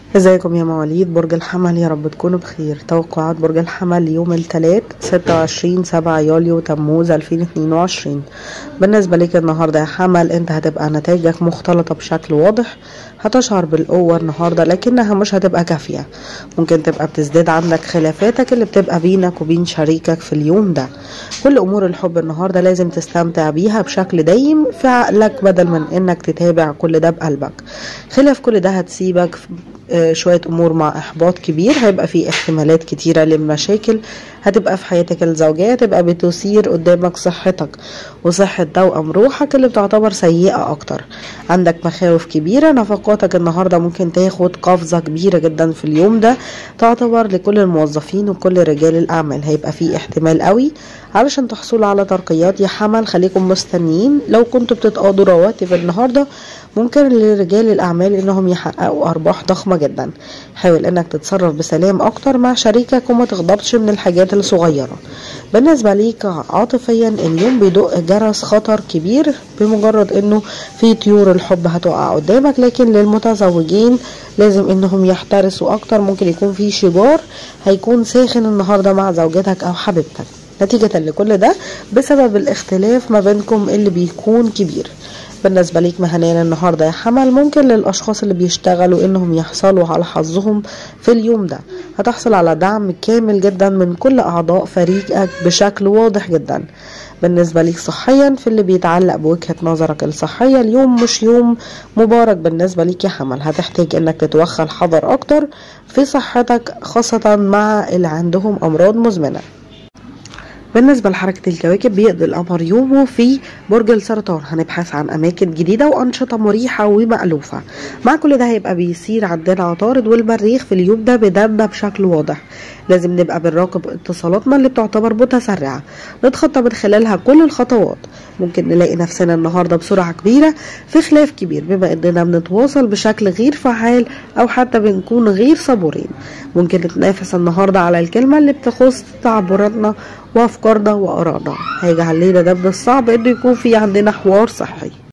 ازيكم يا مواليد برج الحمل يا رب تكونوا بخير توقعات برج الحمل يوم الثلاث 26 7 يوليو تموز 2022 بالنسبة ليك النهاردة يا حمل انت هتبقى نتائجك مختلطة بشكل واضح هتشعر بالقوة النهاردة لكنها مش هتبقى كافية ممكن تبقى بتزداد عندك خلافاتك اللي بتبقى بينك وبين شريكك في اليوم ده كل امور الحب النهاردة لازم تستمتع بيها بشكل دايم في عقلك بدل من انك تتابع كل ده بقلبك خلاف كل ده هتسيبك شوية أمور مع إحباط كبير هيبقى في احتمالات كتيرة للمشاكل هتبقى في حياتك الزوجية تبقى بتثير قدامك صحتك وصحة توأم روحك اللي بتعتبر سيئة أكتر عندك مخاوف كبيرة نفقاتك النهاردة ممكن تاخد قفزة كبيرة جدا في اليوم ده تعتبر لكل الموظفين وكل رجال الأعمال هيبقى في احتمال قوي علشان تحصلوا على ترقيات يا حمل خليكم مستنيين لو كنتوا بتتقاضوا رواتب النهارده ممكن لرجال الأعمال إنهم يحققوا أرباح ضخمة جدا حاول إنك تتصرف بسلام أكتر مع شريكك وما تغضبش من الحاجات الصغيرة بالنسبة ليك عاطفيا اليوم بيدق جرس خطر كبير بمجرد إنه في طيور الحب هتقع قدامك لكن للمتزوجين لازم إنهم يحترسوا أكتر ممكن يكون في شجار هيكون ساخن النهاردة مع زوجتك أو حبيبتك نتيجة لكل ده بسبب الاختلاف ما بينكم اللي بيكون كبير بالنسبة ليك مهنيا النهاردة يا حمل ممكن للأشخاص اللي بيشتغلوا إنهم يحصلوا على حظهم في اليوم ده هتحصل على دعم كامل جدا من كل أعضاء فريقك بشكل واضح جدا بالنسبة ليك صحيا في اللي بيتعلق بوجهة نظرك الصحية اليوم مش يوم مبارك بالنسبة ليك يا حمل هتحتاج انك تتوخى الحذر اكتر في صحتك خاصة مع اللي عندهم امراض مزمنة بالنسبة لحركة الكواكب بيقضي القمر يومه في برج السرطان هنبحث عن أماكن جديدة وأنشطة مريحة ومألوفة مع كل ده هيبقى بيصير عندنا عطارد والمريخ في اليوم ده بدنا بشكل واضح لازم نبقى بنراقب اتصالاتنا اللي بتعتبر متسرعة نتخطى من خلالها كل الخطوات ممكن نلاقي نفسنا النهاردة بسرعة كبيرة في خلاف كبير بما اننا بنتواصل بشكل غير فعال او حتى بنكون غير صبورين ممكن نتنافس النهاردة على الكلمة اللي بتخص تعبيراتنا وافكارنا وارائنا هيجعل لنا ده من الصعب انه يكون في عندنا حوار صحي